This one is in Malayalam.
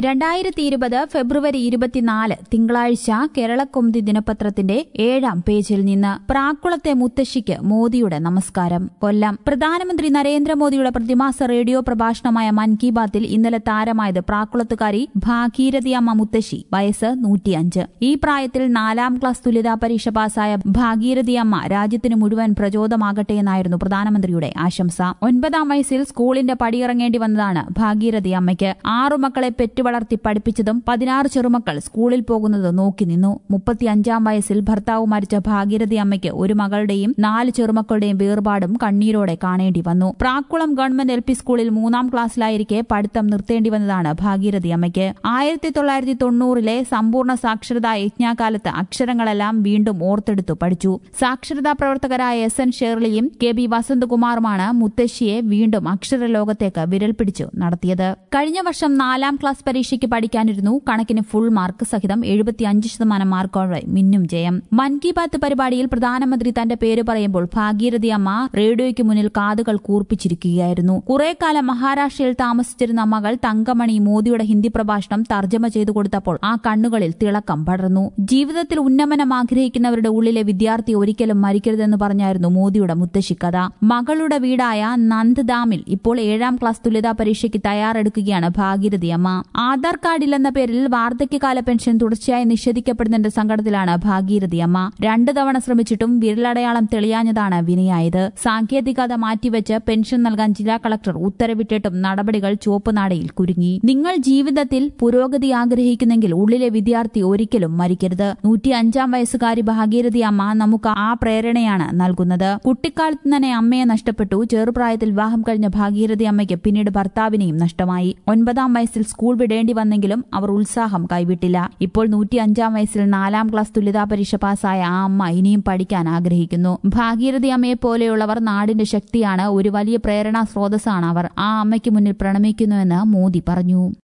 രണ്ടായിരത്തി ഇരുപത് ഫെബ്രുവരി ഇരുപത്തിനാല് തിങ്കളാഴ്ച കേരളക്കൊന്തി ദിനപത്രത്തിന്റെ ഏഴാം പേജിൽ നിന്ന് പ്രാക്കുളത്തെ മുത്തശ്ശിക്ക് മോദിയുടെ നമസ്കാരം കൊല്ലം പ്രധാനമന്ത്രി നരേന്ദ്രമോദിയുടെ പ്രതിമാസ റേഡിയോ പ്രഭാഷണമായ മൻ കി ബാത്തിൽ ഇന്നലെ താരമായത് പ്രാക്കുളത്തുകാരി ഭാഗീരഥിയമ്മ മുത്തശ്ശി വയസ്സ് നൂറ്റിയഞ്ച് ഈ പ്രായത്തിൽ നാലാം ക്ലാസ് തുല്യതാ പരീക്ഷ പാസായ ഭാഗീരഥിയമ്മ രാജ്യത്തിന് മുഴുവൻ പ്രചോദമാകട്ടെ എന്നായിരുന്നു പ്രധാനമന്ത്രിയുടെ ആശംസ ഒൻപതാം വയസ്സിൽ സ്കൂളിന്റെ പടിയിറങ്ങേണ്ടി വന്നതാണ് ഭാഗീരഥി അമ്മയ്ക്ക് ആറു മക്കളെ പെറ്റുവളർത്തി പഠിപ്പിച്ചതും പതിനാറ് ചെറുമക്കൾ സ്കൂളിൽ പോകുന്നത് നോക്കി നിന്നു മുപ്പത്തിയഞ്ചാം വയസ്സിൽ ഭർത്താവ് മരിച്ച ഭാഗീരഥി അമ്മയ്ക്ക് ഒരു മകളുടെയും നാല് ചെറുമക്കളുടെയും വേർപാടും കണ്ണീരോടെ കാണേണ്ടി വന്നു പ്രാക്കുളം ഗവൺമെന്റ് എൽ പി സ്കൂളിൽ മൂന്നാം ക്ലാസ്സിലായിരിക്കെ പഠിത്തം നിർത്തേണ്ടി വന്നതാണ് ഭാഗീരഥി അമ്മയ്ക്ക് ആയിരത്തി തൊള്ളായിരത്തി തൊണ്ണൂറിലെ സമ്പൂർണ്ണ സാക്ഷരതാ യജ്ഞാകാലത്ത് അക്ഷരങ്ങളെല്ലാം വീണ്ടും ഓർത്തെടുത്തു പഠിച്ചു സാക്ഷരതാ പ്രവർത്തകരായ എസ് എൻ ഷേർലിയും കെ ബി വസന്തകുമാറുമാണ് മുത്തശ്ശിയെ വീണ്ടും അക്ഷരലോകത്തേക്ക് വിരൽ പിടിച്ചു നടത്തിയത് കഴിഞ്ഞ വർഷം നാലാം ക്ലാസ് പരീക്ഷയ്ക്ക് പഠിക്കാനിരുന്നു കണക്കിന് ഫുൾ മാർക്ക് സഹിതം എഴുപത്തിയഞ്ച് ശതമാനം മാർക്കോടെ മിന്നും ജയം മൻ കി ബാത്ത് പരിപാടിയിൽ പ്രധാനമന്ത്രി തന്റെ പേര് പറയുമ്പോൾ ഭാഗീരഥി അമ്മ റേഡിയോയ്ക്ക് മുന്നിൽ കാതുകൾ കൂർപ്പിച്ചിരിക്കുകയായിരുന്നു കുറെ കാലം മഹാരാഷ്ട്രയിൽ താമസിച്ചിരുന്ന മകൾ തങ്കമണി മോദിയുടെ ഹിന്ദി പ്രഭാഷണം തർജ്ജമ ചെയ്തു കൊടുത്തപ്പോൾ ആ കണ്ണുകളിൽ തിളക്കം പടർന്നു ജീവിതത്തിൽ ഉന്നമനം ആഗ്രഹിക്കുന്നവരുടെ ഉള്ളിലെ വിദ്യാർത്ഥി ഒരിക്കലും മരിക്കരുതെന്ന് പറഞ്ഞായിരുന്നു മോദിയുടെ മുത്തശ്ശി കഥ മകളുടെ വീടായ നന്ദ്ദാമിൽ ഇപ്പോൾ ഏഴാം ക്ലാസ് തുല്യതാ പരീക്ഷയ്ക്ക് തയ്യാറെടുക്കുകയാണ് ഭാഗീരഥി അമ്മ ആധാർ കാർഡില്ലെന്ന പേരിൽ വാർദ്ധക്യകാല പെൻഷൻ തുടർച്ചയായി നിഷേധിക്കപ്പെടുന്നതിന്റെ സങ്കടത്തിലാണ് ഭാഗീരഥി അമ്മ രണ്ടു തവണ ശ്രമിച്ചിട്ടും വിരലടയാളം തെളിയാഞ്ഞതാണ് വിനയായത് സാങ്കേതികത മാറ്റിവെച്ച് പെൻഷൻ നൽകാൻ ജില്ലാ കളക്ടർ ഉത്തരവിട്ടിട്ടും നടപടികൾ ചുവപ്പുനാടയിൽ കുരുങ്ങി നിങ്ങൾ ജീവിതത്തിൽ പുരോഗതി ആഗ്രഹിക്കുന്നെങ്കിൽ ഉള്ളിലെ വിദ്യാർത്ഥി ഒരിക്കലും മരിക്കരുത് നൂറ്റി അഞ്ചാം വയസ്സുകാരി ഭാഗീരഥി അമ്മ നമുക്ക് ആ പ്രേരണയാണ് നൽകുന്നത് കുട്ടിക്കാലത്ത് തന്നെ അമ്മയെ നഷ്ടപ്പെട്ടു ചെറുപ്രായത്തിൽ വിവാഹം കഴിഞ്ഞ ഭാഗീരഥി അമ്മയ്ക്ക് പിന്നീട് ഭർത്താവിനെയും നഷ്ടമായി ഒൻപതാം വയസ്സിൽ സ്കൂൾ വിടേണ്ടി വന്നെങ്കിലും അവർ ഉത്സാഹം കൈവിട്ടില്ല ഇപ്പോൾ നൂറ്റി അഞ്ചാം വയസ്സിൽ നാലാം ക്ലാസ് തുല്യതാ പരീക്ഷ പാസ്സായ ആ അമ്മ ഇനിയും പഠിക്കാൻ ആഗ്രഹിക്കുന്നു ഭാഗീരഥി അമ്മയെ പോലെയുള്ളവർ നാടിന്റെ ശക്തിയാണ് ഒരു വലിയ പ്രേരണാ സ്രോതസ്സാണ് അവർ ആ അമ്മയ്ക്ക് മുന്നിൽ പ്രണമിക്കുന്നുവെന്ന് മോദി പറഞ്ഞു